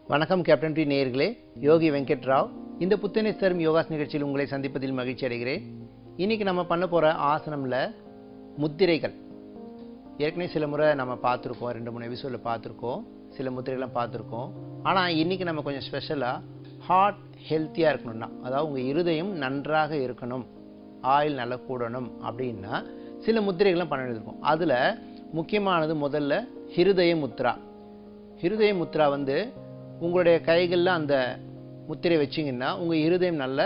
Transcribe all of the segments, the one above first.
வணக்கம் captain D நேயர்களே யோகி வெங்கட் ராவ் இந்த புத்துணர்ச்சி யோகாஸ் நிகழ்ச்சியில் உங்களை சந்திப்பதில் மகிழ்ச்சி அடைகிறேன் இன்னைக்கு நம்ம பண்ண போகிற ஆசனம்ல முத்திரைகள் ஏற்கனவே சில முறை நம்ம பார்த்துருக்கோம் ரெண்டு மூணு எபிசோடில் பார்த்துருக்கோம் சில முத்திரைகள்லாம் பார்த்துருக்கோம் ஆனால் இன்னைக்கு நம்ம கொஞ்சம் ஸ்பெஷலாக ஹார்ட் ஹெல்த்தியாக இருக்கணும்னா அதாவது உங்கள் இருதயம் நன்றாக இருக்கணும் ஆயில் நல்லா கூடணும் அப்படின்னா சில முத்திரைகள்லாம் பண்ண வேண்டியிருக்கும் அதில் முக்கியமானது முதல்ல ஹிருதய முத்ரா ஹிருதய முத்ரா வந்து உங்களுடைய கைகளில் அந்த முத்திரை வச்சிங்கன்னா உங்கள் இருதயம் நல்ல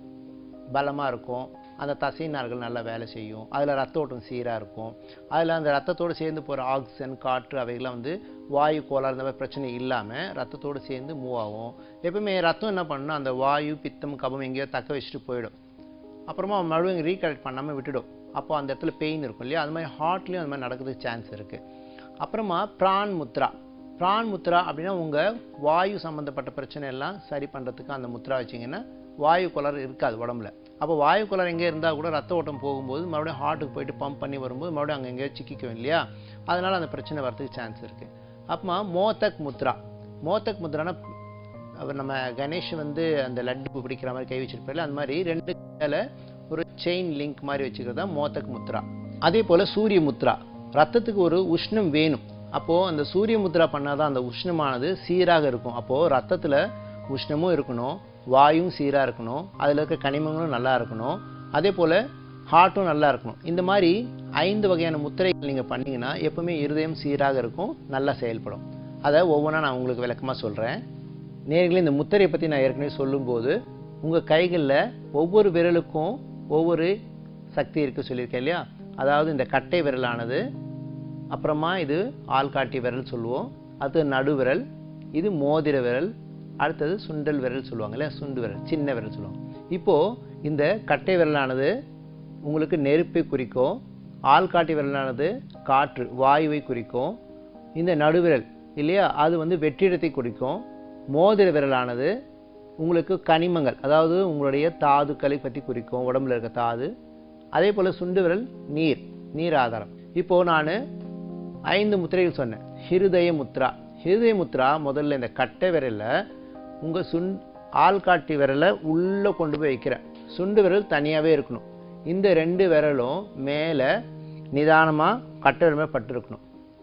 பலமாக இருக்கும் அந்த தசை நார்கள் நல்லா வேலை செய்யும் அதில் ரத்த ஓட்டம் சீராக இருக்கும் அதில் அந்த ரத்தத்தோடு சேர்ந்து போகிற ஆக்சிஜன் காற்று அவைகள்லாம் வந்து வாயு கோளாறு இந்த மாதிரி பிரச்சனை இல்லாமல் ரத்தத்தோடு சேர்ந்து மூவ் ஆகும் எப்பவுமே ரத்தம் என்ன பண்ணணும் அந்த வாயு பித்தம் கபம் எங்கேயோ தக்க வச்சுட்டு போயிடும் அப்புறமா மறுபடியும் ரீகலெக்ட் பண்ணாமல் விட்டுடும் அப்போ அந்த இடத்துல பெயின் இருக்கும் இல்லையா அது மாதிரி ஹார்ட்லேயும் அந்த மாதிரி நடக்கிறதுக்கு சான்ஸ் இருக்குது அப்புறமா பிரான் முத்ரா பிரான் முத்ரா அப்படின்னா உங்கள் வாயு சம்மந்தப்பட்ட பிரச்சனை எல்லாம் சரி பண்ணுறதுக்கு அந்த முத்ரா வச்சிங்கன்னா வாயு குளர் இருக்காது உடம்புல அப்போ வாயு குளர் எங்கே இருந்தால் கூட ரத்த ஓட்டம் போகும்போது மறுபடியும் ஹார்ட்டுக்கு போயிட்டு பம்ப் பண்ணி வரும்போது மறுபடியும் அங்கே எங்கேயோ சிக்கிக்கும் இல்லையா அதனால் அந்த பிரச்சனை வரதுக்கு சான்ஸ் இருக்குது அப்புறமா மோத்தக் முத்ரா மோத்தக் முத்ரானா அவர் நம்ம கணேஷ் வந்து அந்த லட்டு பிடிக்கிற மாதிரி கை வச்சிருப்பாரு அந்த மாதிரி ரெண்டு கையால ஒரு செயின் லிங்க் மாதிரி வச்சுக்கிறது தான் மோத்தக் முத்ரா அதே போல் சூரிய முத்ரா ரத்தத்துக்கு ஒரு உஷ்ணம் வேணும் அப்போது அந்த சூரிய முத்ரா பண்ணாதான் அந்த உஷ்ணமானது சீராக இருக்கும் அப்போது ரத்தத்தில் உஷ்ணமும் இருக்கணும் வாயும் சீராக இருக்கணும் அதில் இருக்க கனிமங்களும் நல்லா இருக்கணும் அதே போல் ஹார்ட்டும் நல்லா இருக்கணும் இந்த மாதிரி ஐந்து வகையான முத்திரைகள் நீங்கள் பண்ணீங்கன்னா எப்பவுமே இருதயம் சீராக இருக்கும் நல்லா செயல்படும் அதை ஒவ்வொன்றா நான் உங்களுக்கு விளக்கமாக சொல்கிறேன் நேர்களே இந்த முத்திரையை பற்றி நான் ஏற்கனவே சொல்லும்போது உங்கள் கைகளில் ஒவ்வொரு விரலுக்கும் ஒவ்வொரு சக்தி இருக்குது சொல்லியிருக்கேன் இல்லையா அதாவது இந்த கட்டை விரலானது அப்புறமா இது ஆள்காட்டி விரல் சொல்லுவோம் அது நடுவிரல் இது மோதிர விரல் அடுத்தது சுண்டல் விரல் சொல்லுவாங்க இல்லையா சுண்டு விரல் சின்ன விரல் சொல்லுவாங்க இப்போது இந்த கட்டை விரலானது உங்களுக்கு நெருப்பை குறிக்கும் ஆள்காட்டி விரலானது காற்று வாயுவை குறிக்கும் இந்த நடுவிரல் இல்லையா அது வந்து வெற்றிடத்தை குறிக்கும் மோதிர விரலானது உங்களுக்கு கனிமங்கள் அதாவது உங்களுடைய தாதுக்களை பற்றி குறிக்கும் உடம்புல இருக்க தாது அதே போல் சுண்டு விரல் நீர் நீர் ஆதாரம் இப்போது நான் ஐந்து முத்திரைகள் சொன்னேன் ஹிருதய முத்ரா ஹிருதய முத்ரா முதல்ல இந்த கட்டை விரலில் உங்கள் சுண் ஆள்காட்டி விரலை உள்ளே கொண்டு போய் வைக்கிறேன் சுண்டு விரல் தனியாகவே இருக்கணும் இந்த ரெண்டு விரலும் மேலே நிதானமாக கட்டை விரல் மேலே பட்டிருக்கணும்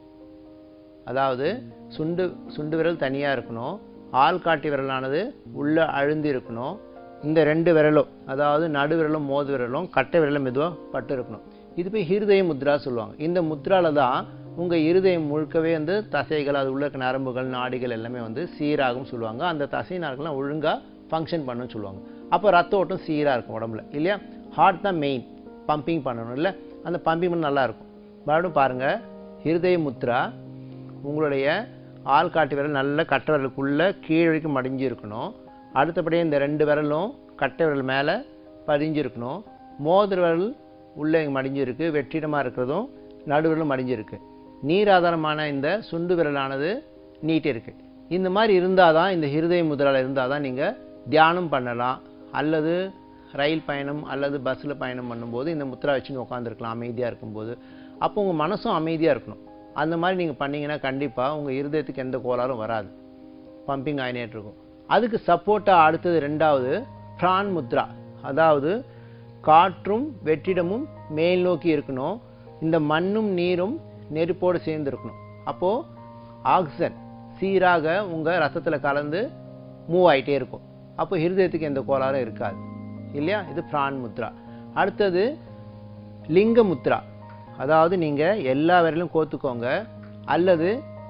அதாவது சுண்டு சுண்டு விரல் தனியாக இருக்கணும் ஆள்காட்டி விரலானது உள்ளே அழுந்தி இருக்கணும் இந்த ரெண்டு விரலும் அதாவது நடு விரலும் மோது விரலும் கட்டை விரலும் மெதுவாக பட்டு இருக்கணும் இது போய் ஹிருதய முத்ரா சொல்லுவாங்க இந்த முத்ரால தான் உங்கள் இருதயம் முழுக்கவே வந்து தசைகள் அது உள்ள இருக்க நரம்புகள் நாடிகள் எல்லாமே வந்து சீராகும் சொல்லுவாங்க அந்த தசை நார்கள்லாம் ஒழுங்காக ஃபங்க்ஷன் பண்ணணும்னு சொல்லுவாங்க அப்போ ரத்த ஓட்டம் சீராக இருக்கும் உடம்புல இல்லையா ஹார்ட் தான் மெயின் பம்பிங் பண்ணணும் இல்லை அந்த பம்பிங் பண்ண நல்லா இருக்கும் மறுபடியும் பாருங்கள் ஹிருதய முத்ரா உங்களுடைய ஆள்காட்டி விரல் நல்ல கட்டை விரலுக்குள்ளே கீழ் வரைக்கும் மடிஞ்சு இருக்கணும் அடுத்தபடியே இந்த ரெண்டு விரலும் கட்டை விரல் மேலே பதிஞ்சு இருக்கணும் மோதிர விரல் உள்ளே மடிஞ்சு இருக்கு வெற்றிடமாக இருக்கிறதும் நடுவிரலும் மடிஞ்சு இருக்கு நீர் ஆதாரமான இந்த சுண்டு விரலானது நீட்டி இருக்கு இந்த மாதிரி இருந்தால் தான் இந்த ஹிருதய முதிரால் இருந்தால் தான் நீங்கள் தியானம் பண்ணலாம் அல்லது ரயில் பயணம் அல்லது பஸ்ஸில் பயணம் பண்ணும்போது இந்த முத்ரா வச்சுன்னு உட்காந்துருக்கலாம் அமைதியாக இருக்கும்போது அப்போ உங்கள் மனசும் அமைதியாக இருக்கணும் அந்த மாதிரி நீங்கள் பண்ணீங்கன்னா கண்டிப்பாக உங்கள் இருதயத்துக்கு எந்த கோளாறும் வராது பம்பிங் ஆயினேட்டு இருக்கும் அதுக்கு சப்போர்ட்டாக அடுத்தது ரெண்டாவது பிரான் முத்ரா அதாவது காற்றும் வெற்றிடமும் மேல் நோக்கி இருக்கணும் இந்த மண்ணும் நீரும் நெருப்போடு சேர்ந்து இருக்கணும் அப்போது ஆக்சிஜன் சீராக உங்கள் ரத்தத்தில் கலந்து மூவ் ஆகிட்டே இருக்கும் அப்போ ஹிருதயத்துக்கு எந்த கோளாறும் இருக்காது இல்லையா இது பிரான் முத்ரா அடுத்தது லிங்க முத்ரா அதாவது நீங்கள் எல்லா விரலும் கோத்துக்கோங்க அல்லது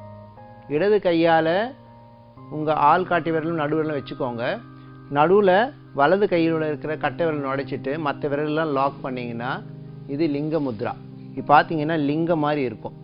இடது கையால் உங்கள் ஆள் காட்டி விரலும் நடு விரலும் வச்சுக்கோங்க நடுவில் வலது கையில் இருக்கிற கட்டை விரல் நுடைச்சிட்டு மற்ற விரலெல்லாம் லாக் பண்ணிங்கன்னா இது லிங்க முத்ரா இப்போ பார்த்தீங்கன்னா லிங்கம் மாதிரி இருக்கும்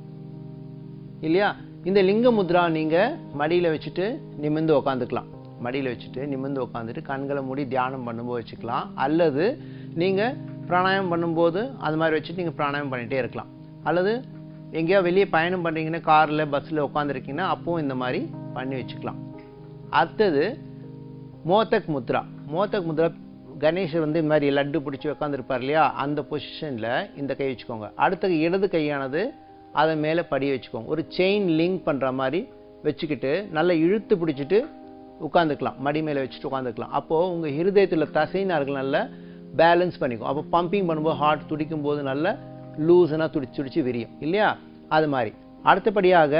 இல்லையா இந்த லிங்க முத்ரா நீங்கள் மடியில் வச்சுட்டு நிமிர்ந்து உக்காந்துக்கலாம் மடியில் வச்சுட்டு நிமிர்ந்து உட்காந்துட்டு கண்களை மூடி தியானம் பண்ணும்போது வச்சுக்கலாம் அல்லது நீங்கள் பிராணாயம் பண்ணும்போது அது மாதிரி வச்சுட்டு நீங்கள் பிராணாயம் பண்ணிகிட்டே இருக்கலாம் அல்லது எங்கேயோ வெளியே பயணம் பண்ணுறீங்கன்னா காரில் பஸ்ஸில் உட்காந்துருக்கீங்கன்னா அப்பவும் இந்த மாதிரி பண்ணி வச்சுக்கலாம் அடுத்தது மோத்தக் முத்ரா மோத்தக் முத்ரா கணேஷர் வந்து இந்த மாதிரி லட்டு பிடிச்சி உட்காந்துருப்பார் இல்லையா அந்த பொசிஷனில் இந்த கை வச்சுக்கோங்க அடுத்த இடது கையானது அதை மேலே படிய வச்சுக்கோங்க ஒரு செயின் லிங்க் பண்ணுற மாதிரி வச்சுக்கிட்டு நல்லா இழுத்து பிடிச்சிட்டு உட்காந்துக்கலாம் மடி மேலே வச்சுட்டு உட்காந்துக்கலாம் அப்போது உங்கள் இருதயத்தில் தசைநார்கள் நல்லா பேலன்ஸ் பண்ணிக்கும் அப்போ பம்பிங் பண்ணும்போது ஹார்ட் துடிக்கும் போது நல்லா லூசனாக துடிச்சு துடிச்சு விரியும் இல்லையா அது மாதிரி அடுத்தபடியாக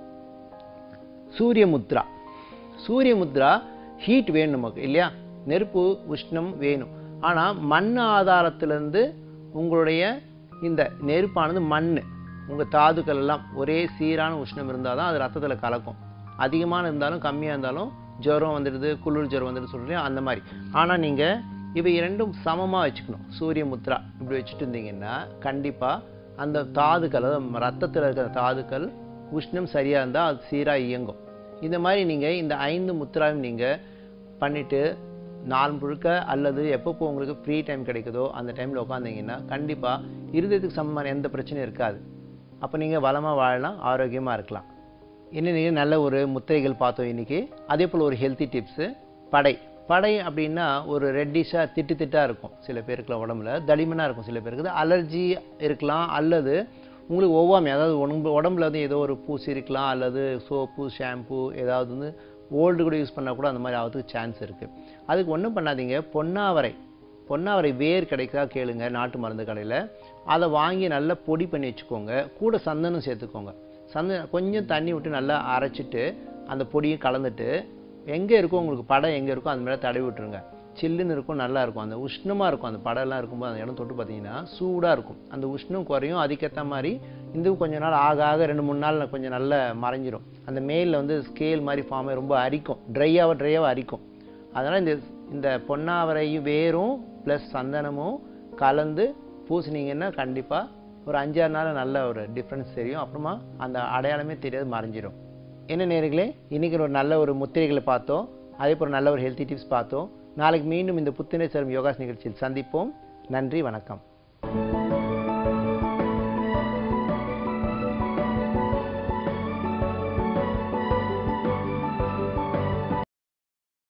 சூரிய முத்ரா சூரிய முத்ரா ஹீட் வேணும் நமக்கு இல்லையா நெருப்பு உஷ்ணம் வேணும் ஆனால் மண் ஆதாரத்திலேருந்து உங்களுடைய இந்த நெருப்பானது மண் உங்கள் தாதுக்கள் எல்லாம் ஒரே சீரான உஷ்ணம் இருந்தால் தான் அது ரத்தத்தில் கலக்கும் அதிகமான இருந்தாலும் கம்மியாக இருந்தாலும் ஜுரம் வந்துடுது குளிர் ஜுரம் வந்துடுது சொல்கிறீங்க அந்த மாதிரி ஆனால் நீங்கள் இவை இரண்டும் சமமாக வச்சுக்கணும் சூரிய முத்ரா இப்படி வச்சுட்டு இருந்தீங்கன்னா கண்டிப்பாக அந்த தாதுக்கள் அதாவது ரத்தத்தில் இருக்கிற தாதுக்கள் உஷ்ணம் சரியாக இருந்தால் அது சீராக இயங்கும் இந்த மாதிரி நீங்கள் இந்த ஐந்து முத்திராவும் நீங்கள் பண்ணிவிட்டு நாள் முழுக்க அல்லது எப்பப்போ உங்களுக்கு ஃப்ரீ டைம் கிடைக்குதோ அந்த டைமில் உட்காந்தீங்கன்னா கண்டிப்பாக இருதயத்துக்கு சம்பந்தமான எந்த பிரச்சனையும் இருக்காது அப்போ நீங்கள் வளமாக வாழலாம் ஆரோக்கியமாக இருக்கலாம் இன்னும் நீங்கள் நல்ல ஒரு முத்திரைகள் பார்த்தோம் இன்றைக்கி அதே போல் ஒரு ஹெல்த்தி டிப்ஸு படை படை அப்படின்னா ஒரு ரெட்டிஷாக திட்டு திட்டாக இருக்கும் சில பேருக்குலாம் உடம்புல தடிமனாக இருக்கும் சில பேருக்கு அலர்ஜி இருக்கலாம் அல்லது உங்களுக்கு ஒவ்வாமை அதாவது உடம்பு உடம்புல வந்து ஏதோ ஒரு பூசி இருக்கலாம் அல்லது சோப்பு ஷாம்பு ஏதாவது வந்து ஓல்டு கூட யூஸ் பண்ணால் கூட அந்த மாதிரி ஆகிறதுக்கு சான்ஸ் இருக்குது அதுக்கு ஒன்றும் பண்ணாதீங்க பொன்னாவரை பொன்னாவரை வேர் கிடைக்கா கேளுங்க நாட்டு மருந்து கடையில் அதை வாங்கி நல்லா பொடி பண்ணி வச்சுக்கோங்க கூட சந்தனம் சேர்த்துக்கோங்க சந்தனம் கொஞ்சம் தண்ணி விட்டு நல்லா அரைச்சிட்டு அந்த பொடியும் கலந்துட்டு எங்கே இருக்கோ உங்களுக்கு படம் எங்கே இருக்கோ அந்த மேலே தடவி விட்டுருங்க சில்லுன்னு இருக்கும் நல்லா இருக்கும் அந்த உஷ்ணமாக இருக்கும் அந்த படம்லாம் இருக்கும்போது அந்த இடம் தொட்டு பார்த்தீங்கன்னா சூடாக இருக்கும் அந்த உஷ்ணம் குறையும் அதுக்கேற்ற மாதிரி இதுவும் கொஞ்ச நாள் ஆக ஆக ரெண்டு மூணு நாள் கொஞ்சம் நல்லா மறைஞ்சிரும் அந்த மேலில் வந்து ஸ்கேல் மாதிரி ஃபார்ம் ஆகி ரொம்ப அரிக்கும் ட்ரையாக ட்ரையாக அரிக்கும் அதனால் இந்த இந்த பொன்னாவரையும் வேரும் ப்ளஸ் சந்தனமும் கலந்து பூசினீங்கன்னா கண்டிப்பாக ஒரு அஞ்சாறு நாள் நல்ல ஒரு டிஃப்ரென்ஸ் தெரியும் அப்புறமா அந்த அடையாளமே தெரியாது மறைஞ்சிரும் என்ன நேர்களே இன்றைக்கி ஒரு நல்ல ஒரு முத்திரைகளை பார்த்தோம் அதே போல் நல்ல ஒரு ஹெல்த்தி டிப்ஸ் பார்த்தோம் நாளைக்கு மீண்டும் இந்த புத்துணை சரும் யோகாஸ் நிகழ்ச்சியில் சந்திப்போம் நன்றி வணக்கம்